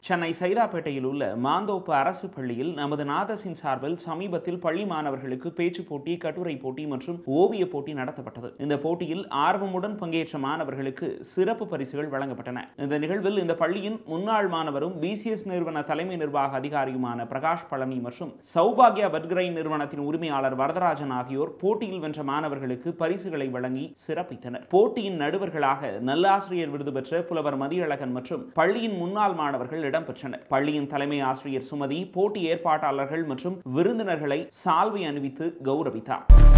சென்னை சைதாப்பேட்டையில் உள்ள மாந்தோப்பு அரசு பள்ளியில் நமது நாதசின் சார்பில் சமீபத்தில் பள்ளி மாணவர்களுக்கு பேச்சு போட்டி கட்டுரை போட்டி மற்றும் ஓவிய போட்டி நடத்தப்பட்டது இந்த போட்டியில் ஆர்வமுடன் பங்கேற்ற மாணவர்களுக்கு சிறப்பு பரிசுகள் வழங்கப்பட்டன இந்த நிகழ்வில் இந்த பள்ளியின் முன்னாள் மாணவரும் பிசிஎஸ் நிறுவன தலைமை நிர்வாக அதிகாரியுமான பிரகாஷ் பழனி மற்றும் சௌபாகியா வட்கிரை நிறுவனத்தின் உரிமையாளர் வரதராஜன் ஆகியோர் போட்டியில் வென்ற மாணவர்களுக்கு பரிசுகளை வழங்கி சிறப்பித்தனர் போட்டியின் நடுவர்களாக நல்லாசிரியர் விருது பெற்ற புலவர் மதியழகன் மற்றும் பள்ளியின் முன்னாள் மாணவர்கள் இடம்பெற்றனர் பள்ளியின் தலைமை ஆசிரியர் சுமதி போட்டி ஏற்பாட்டாளர்கள் மற்றும் விருந்தினர்களை சால்வை அணிவித்து கௌரவித்தார்